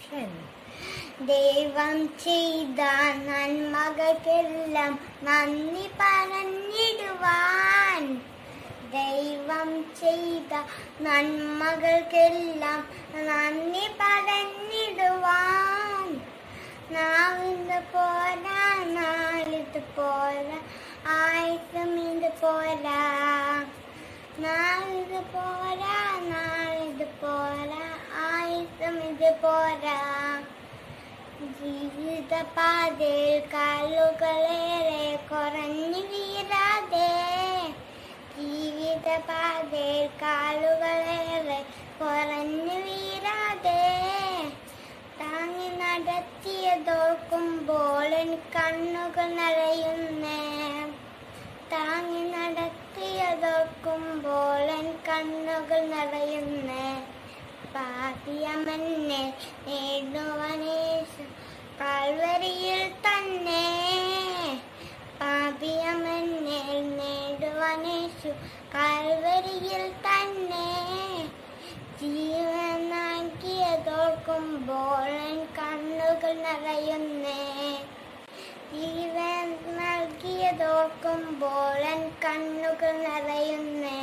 action ദൈവം ചെയ്ത നന്മകൾക്കെല്ലാം നന്ദി പറഞ്ഞിടുവാൻ ദൈവം ചെയ്ത നന്മകൾക്കെല്ലാം നന്ദി പറഞ്ഞിടുവാൻ നാവിത് പോരാ നാളിത് പോരാ ആയുസം ഇത് പോരാ നാളിത് പോരാ നാളിത് പോരാ ആയുസം ഇത് പോരാ ജീവിത പാതയിൽ കാലുകളേറെ കുറഞ്ഞു വീരാതെ ജീവിത പാതയിൽ കാലുകളേറെ കുറഞ്ഞു വീരാതെ താങ്ങി നടത്തിയതോർക്കുമ്പോൾ എൻ കണ്ണുകൾ നിറയുന്നേ താങ്ങി നടത്തിയതോർക്കുമ്പോൾ എൻ കണ്ണുകൾ നിറയുന്നേ പാപിയമെന്നെ നേടുവാനേശു കാൽവരിയിൽ തന്നെ പാപിയമെന്നെ നേടുവാനേശു കാൽവരിയിൽ തന്നെ ജീവൻ നൽകിയതോർക്കുമ്പോൾ എൻ കണ്ണുകൾ നിറയുന്നേ ജീവൻ നൽകിയതോർക്കുമ്പോൾ എൻ കണ്ണുകൾ നിറയുന്നേ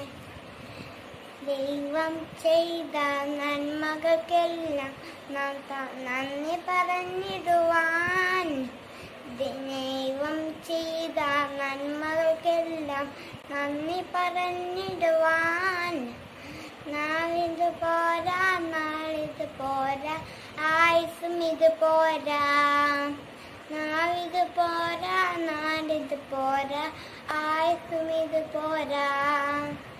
ദൈവം ചെയ്ത നന്മകൾക്കെല്ലാം നാം ത- നന്ദി പറഞ്ഞിടുവാൻ ദൈവം ചെയ്ത നന്മകൾക്കെല്ലാം നന്ദി പറഞ്ഞിടുവാൻ നാളിത് പോരാ നാളിത് പോരാ ആയുസും ഇത് പോരാ നാളിത് പോരാ നാളിത് പോരാ ആയുസും ഇത് പോരാ